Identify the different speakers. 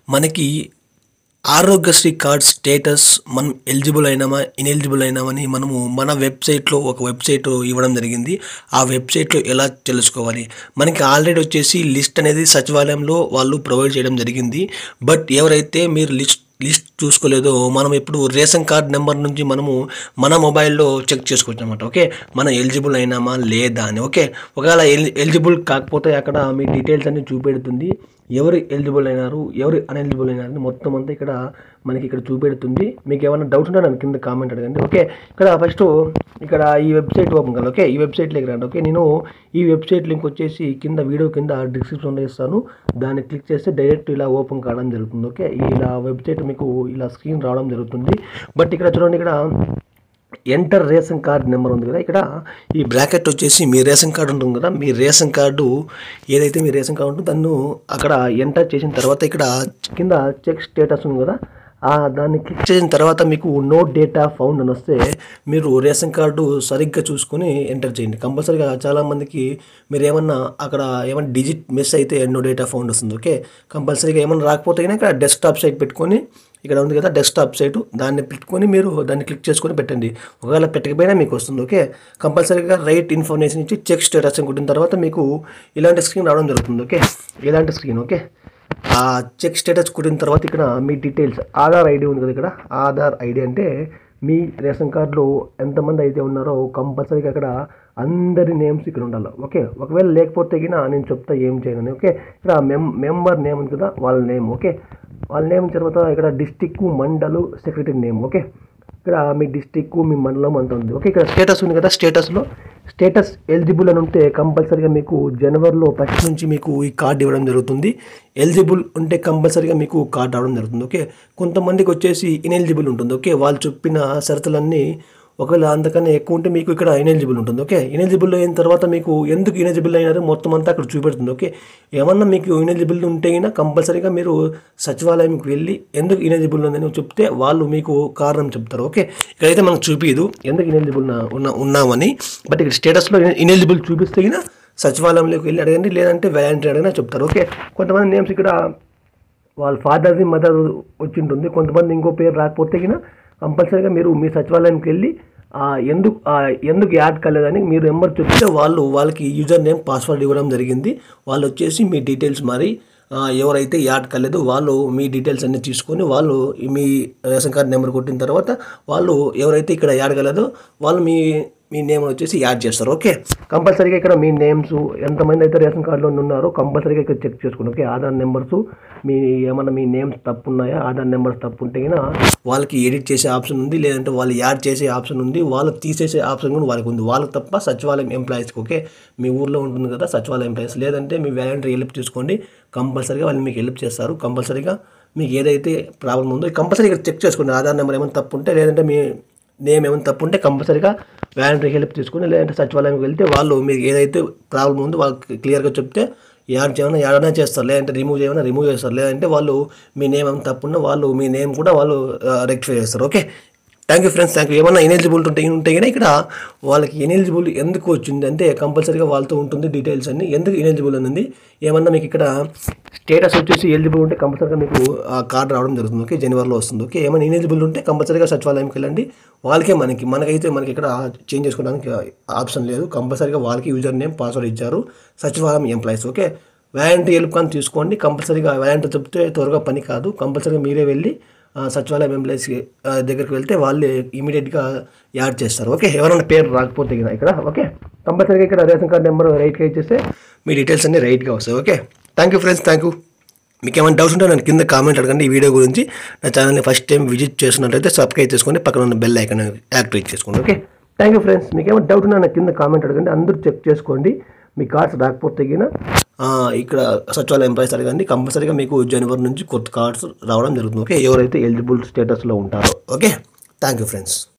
Speaker 1: మనకి Arogyasri card status మనం eligible అయినామా ఇన్ఎలిజిబుల్ అయినామని మనము మన వెబ్సైట్లో ఒక వెబ్సైట్ ఇవ్వడం జరిగింది ఆ వెబ్సైట్లో ఎలా తెలుసుకోవాలి మనకి ఆల్రెడీ వచ్చేసి లిస్ట్ అనేది సచివాలయంలో వాళ్ళు ప్రొవైడ్ చేయడం జరిగింది బట్ ఎవరైతే మీరు లిస్ట్ లిస్ట్ చూసుకోలేదో మనం ఇప్పుడు రేషన్ కార్డ్ నెంబర్ నుంచి మనము మన మొబైల్లో చెక్ చేసుకోవచ్చు అనమాట ఓకే మనం ఎలిజిబుల్ అయినామా లేదా అని ఓకే ఒకవేళ ఎలి ఎలిజిబుల్ కాకపోతే అక్కడ మీ డీటెయిల్స్ అన్ని చూపెడుతుంది ఎవరు ఎలిజిబుల్ అయినారు ఎవరు అన్ఎలిజిబుల్ అయినారు అని మొత్తం అంతా ఇక్కడ మనకి ఇక్కడ చూపెడుతుంది మీకు ఏమైనా డౌట్ ఉంటే నన్ను కింద కామెంట్ అడగండి ఓకే ఇక్కడ ఫస్ట్ ఇక్కడ ఈ వెబ్సైట్ ఓపెన్ కదా ఓకే ఈ వెబ్సైట్లోకి రండి ఓకే నేను ఈ వెబ్సైట్ లింక్ వచ్చేసి కింద వీడియో కింద డిస్క్రిప్షన్లో ఇస్తాను దాన్ని క్లిక్ చేస్తే డైరెక్ట్ ఇలా ఓపెన్ కావడం జరుగుతుంది ఓకే ఇలా వెబ్సైట్ మీకు ఇలా స్క్రీన్ రావడం జరుగుతుంది బట్ ఇక్కడ చూడండి ఇక్కడ ఎంటర్ రేషన్ కార్డ్ నెంబర్ ఉంది కదా ఇక్కడ ఈ బ్రాకెట్ వచ్చేసి మీ రేషన్ కార్డు ఉంటుంది కదా మీ రేషన్ కార్డు ఏదైతే మీ రేషన్ కార్డు ఉంటుందో దాన్ని అక్కడ ఎంటర్ చేసిన తర్వాత ఇక్కడ కింద చెక్ స్టేటస్ ఉంది కదా ఆ దాన్ని క్లిక్ చేసిన తర్వాత మీకు నో డేటా ఫౌండ్ అని వస్తే మీరు రేషన్ కార్డు సరిగ్గా చూసుకొని ఎంటర్ చేయండి కంపల్సరీగా చాలామందికి మీరు ఏమన్నా అక్కడ ఏమన్నా డిజిట్ మిస్ అయితే నో డేటా ఫౌండ్ వస్తుంది ఓకే కంపల్సరీగా ఏమన్నా రాకపోతే కనుక ఇక్కడ డెస్క్టాప్ సైట్ పెట్టుకొని ఇక్కడ ఉంది కదా డెస్క్టాప్ సైట్ దాన్ని పెట్టుకొని మీరు దాన్ని క్లిక్ చేసుకొని పెట్టండి ఒకవేళ పెట్టకపోయినా మీకు వస్తుంది ఓకే కంపల్సరీగా రైట్ ఇన్ఫర్మేషన్ ఇచ్చి చెక్ స్టేటస్ అని కొట్టిన తర్వాత మీకు ఇలాంటి స్క్రీన్ రావడం జరుగుతుంది ఓకే ఇలాంటి స్క్రీన్ ఓకే ఆ చెక్ స్టేటస్ కొట్టిన తర్వాత ఇక్కడ మీ డీటెయిల్స్ ఆధార్ ఐడి ఉంది కదా ఇక్కడ ఆధార్ ఐడి అంటే మీ రేషన్ కార్డులో ఎంతమంది అయితే ఉన్నారో కంపల్సరీగా అక్కడ అందరి నేమ్స్ ఇక్కడ ఉండాలి ఓకే ఒకవేళ లేకపోతే గిన నేను చెప్తా ఏం చేయను ఓకే ఇక్కడ మెం మెంబర్ నేమ్ ఉంది కదా వాళ్ళ నేమ్ ఓకే వాళ్ళ నేమ్ తర్వాత ఇక్కడ district mandal secretary name okay ఇక్కడ మీ డిస్టిక్ మీ మండలం అంత ఉంది ఓకే ఇక్కడ స్టేటస్ ఉంది కదా స్టేటస్లో స్టేటస్ ఎలిజిబుల్ అని ఉంటే కంపల్సరీగా మీకు జనవరిలో ఫస్ట్ నుంచి మీకు ఈ కార్డు ఇవ్వడం జరుగుతుంది ఎలిజిబుల్ ఉంటే కంపల్సరీగా మీకు కార్డు రావడం జరుగుతుంది ఓకే కొంతమందికి వచ్చేసి ఇన్ఎలిజిబుల్ ఉంటుంది ఓకే వాళ్ళు చెప్పిన షరతులన్నీ ఒకవేళ అంతకన్నా ఎక్కువ ఉంటే మీకు ఇక్కడ ఇనెలిజిబుల్ ఉంటుంది ఓకే ఇనెలిజిబుల్ అయిన తర్వాత మీకు ఎందుకు ఇనెలిజిబుల్ అయినారో మొత్తం అంతా అక్కడ చూపెడుతుంది ఓకే ఏమన్నా మీకు ఇనెలిజిబుల్ ఉంటే అయినా కంపల్సరీగా మీరు సచివాలయంకి వెళ్ళి ఎందుకు ఇనెలిజిబుల్ ఉందని చెప్తే వాళ్ళు మీకు కారణం చెప్తారు ఓకే ఇక్కడైతే మనకు చూపించదు ఎందుకు ఇనెలిజిబుల్ ఉన్న ఉన్నామని బట్ ఇక్కడ స్టేటస్లో ఇనెలిజిబుల్ చూపిస్తే అయినా సచివాలయంలోకి వెళ్ళి అడగండి లేదంటే వ్యాలంటీ అడిగినా చెప్తారు ఓకే కొంతమంది నేమ్స్ ఇక్కడ వాళ్ళ ఫాదర్ది మదర్ వచ్చి ఉంటుంది కొంతమంది ఇంకో పేరు రాకపోతే గిన కంపల్సరీగా మీరు మీ సచివాలయంకి వెళ్ళి ఆ, ఎందుకు ఆ, ఎందుకు యాడ్ కాలేదని మీరు నెంబర్ చెప్తే వాళ్ళు వాళ్ళకి యూజర్ నేమ్ పాస్వర్డ్ ఇవ్వడం జరిగింది వాళ్ళు వచ్చేసి మీ డీటెయిల్స్ మరి ఆ, ఎవరైతే యాడ్ కాలేదో వాళ్ళు మీ డీటెయిల్స్ అన్ని తీసుకొని వాళ్ళు మీ రేషన్ కార్డ్ నెంబర్ కొట్టిన తర్వాత వాళ్ళు ఎవరైతే ఇక్కడ యాడ్ కాలేదో వాళ్ళు మీ మీ నేమ్ వచ్చేసి యాడ్ చేస్తారు ఓకే కంపల్సరీగా ఇక్కడ మీ నేమ్స్ ఎంతమంది అయితే రేషన్ కార్డులో ఉన్నారో కంపల్సరీగా ఇక్కడ చెక్ చేసుకోండి ఓకే ఆధార్ నెంబర్స్ మీ ఏమన్నా మీ నేమ్స్ తప్పు ఉన్నాయా ఆధార్ నెంబర్స్ తప్పు ఉంటే గిన వాళ్ళకి ఎడిట్ చేసే ఆప్షన్ ఉంది లేదంటే వాళ్ళు యాడ్ చేసే ఆప్షన్ ఉంది వాళ్ళకి తీసేసే ఆప్షన్ కూడా వాళ్ళకి ఉంది వాళ్ళకి తప్ప సచివాలయం ఎంప్లాయీస్కి ఓకే మీ ఊర్లో ఉంటుంది కదా సచివాలయం ఎంప్లాయీస్ లేదంటే మీ వాలంటీర్ హెల్ప్ తీసుకోండి కంపల్సరీగా వాళ్ళు మీకు హెల్ప్ చేస్తారు కంపల్సరీగా మీకు ఏదైతే ప్రాబ్లం ఉందో కంపల్సరీ ఇక్కడ చెక్ చేసుకోండి ఆధార్ నెంబర్ ఏమైనా తప్పు ఉంటే లేదంటే మీ నేమ్ ఏమైనా తప్పు ఉంటే కంపల్సరీగా వాలంటరీ హెల్ప్ తీసుకుని లేదంటే సచివాలయంకి వెళ్తే వాళ్ళు మీకు ఏదైతే ప్రాబ్లం ఉందో వాళ్ళకి క్లియర్గా చెప్తే యాడ్ చేయమన్నా యాడైనా చేస్తారు లేదంటే రిమూవ్ చేయమన్నా రిమూవ్ చేస్తారు లేదంటే వాళ్ళు మీ నేమ్ ఏమైనా తప్పు ఉన్నా వాళ్ళు మీ నేమ్ కూడా వాళ్ళు రెక్టిఫై చేస్తారు okay thank you friends thank you ఏమన్నా ఇనెలిజిబుల్ ఉంటే ఉంటే కనుక ఇక్కడ వాళ్ళకి ఇనెలిజిబుల్ ఎందుకు వచ్చింది అంటే కంపల్సరీగా వాళ్ళతో ఉంటుంది డీటెయిల్స్ అన్ని ఎందుకు ఇనెలిజిబుల్ అనేది ఏమన్నా మీకు ఇక్కడ స్టేటస్ వచ్చేసి ఎలిజిబుల్ ఉంటే కంపల్సరీగా మీకు ఆ కార్డు రావడం జరుగుతుంది ఓకే జనవరిలో వస్తుంది ఓకే ఏమైనా ఇనెలిజిబుల్ ఉంటే కంపల్సరీగా సచివాలయంకి వెళ్ళండి వాళ్ళకే మనకి మనకైతే మనకి ఇక్కడ చేంజ్ చేసుకోవడానికి ఆప్షన్ లేదు కంపల్సరీగా వాళ్ళకి యూజర్ నేమ్ పాస్వర్డ్ ఇచ్చారు సచివాలయం ఎంప్లాయీస్ ఓకే వ్యాలంటీ హెల్ప్ కానీ తీసుకోండి కంపల్సరీగా వ్యాలంటీ చెప్తే త్వరగా పని కాదు కంపల్సరీగా మీరే వెళ్ళి ఆ, సచివాలయం ఎంప్లాయీస్ దగ్గరికి వెళ్తే వాళ్ళే ఇమీడియట్గా యాడ్ చేస్తారు ఓకే ఎవరైనా పేరు రాకపోతే గిన ఇక్కడ ఓకే కంపల్సరీగా ఇక్కడ రేషన్ కార్డ్ నెంబర్ రైట్గా ఇచ్చేస్తే మీ డీటెయిల్స్ అన్ని రైట్గా వస్తాయి okay thank you friends thank you మీకు ఏమైనా డౌట్స్ ఉంటే నన్ను కింద కామెంట్ అడగండి ఈ వీడియో గురించి నా ఛానల్ని ఫస్ట్ టైం విజిట్ చేస్తున్నట్లయితే సబ్స్క్రైబ్ చేసుకోండి పక్కన ఉన్న బెల్ ఐకాన్ యాక్టివేట్ చేసుకోండి ఓకే థ్యాంక్ యూ ఫ్రెండ్స్ మీకు ఏమైనా డౌట్ ఉన్నా నా కింద కామెంట్ అడగండి అందరూ చెక్ చేసుకోండి మీ కార్డ్స్ రాకపోతే గిన ఆ, ఇక్కడ సచివాలయం ఎంప్లాయీస్ అడగండి కంపల్సరీగా మీకు జనవరి నుంచి కొత్త కార్డ్స్ రావడం జరుగుతుంది ఓకే ఎవరైతే ఎలిజిబుల్ స్టేటస్లో ఉంటారో ఓకే థ్యాంక్ యూ ఫ్రెండ్స్